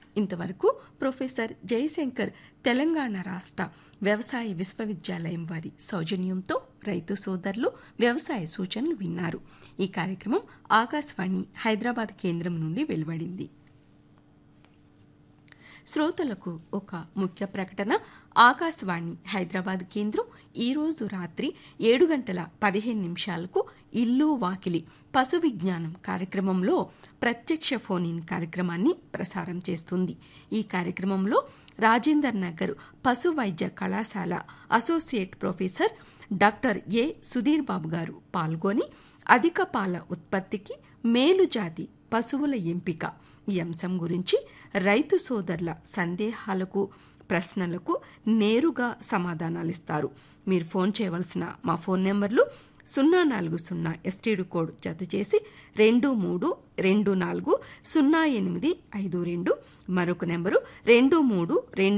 ఇంతవరకు ప్రొఫెసర్ జయశంకర్ తెలంగాణ రాష్ట్ర వ్యవసాయ విశ్వవిద్యాలయం వారి సౌజన్యంతో రైతు సోదరులు వ్యవసాయ సూచనలు విన్నారు ఈ కార్యక్రమం ఆకాశవాణి హైదరాబాద్ కేంద్రం నుండి వెలువడింది శ్రోతలకు ఒక ముఖ్య ప్రకటన ఆకాశవాణి హైదరాబాద్ కేంద్రం ఈరోజు రాత్రి ఏడు గంటల పదిహేను నిమిషాలకు ఇల్లు వాకిలి పశు విజ్ఞానం కార్యక్రమంలో ప్రత్యక్ష ఫోన్ ఇన్ కార్యక్రమాన్ని ప్రసారం చేస్తుంది ఈ కార్యక్రమంలో రాజేందర్ నగర్ పశు వైద్య కళాశాల associate professor doctor A Sudheer Babu garu పాల్గొని అధిక పాల ఉత్పత్తికి మేలు జాతి పశువుల ఎంపిక ఈ అంశం గురించి రైతు సోదరుల సందేహాలకు ప్రశ్నలకు నేరుగా సమాధానాలిస్తారు మీరు ఫోన్ చేయవలసిన మా ఫోన్ నెంబర్లు సున్నా నాలుగు సున్నా ఎస్టీడీ కోడ్ జత చేసి రెండు మూడు రెండు నాలుగు సున్నా ఎనిమిది ఐదు రెండు మరొక నెంబరు రెండు మూడు రెండు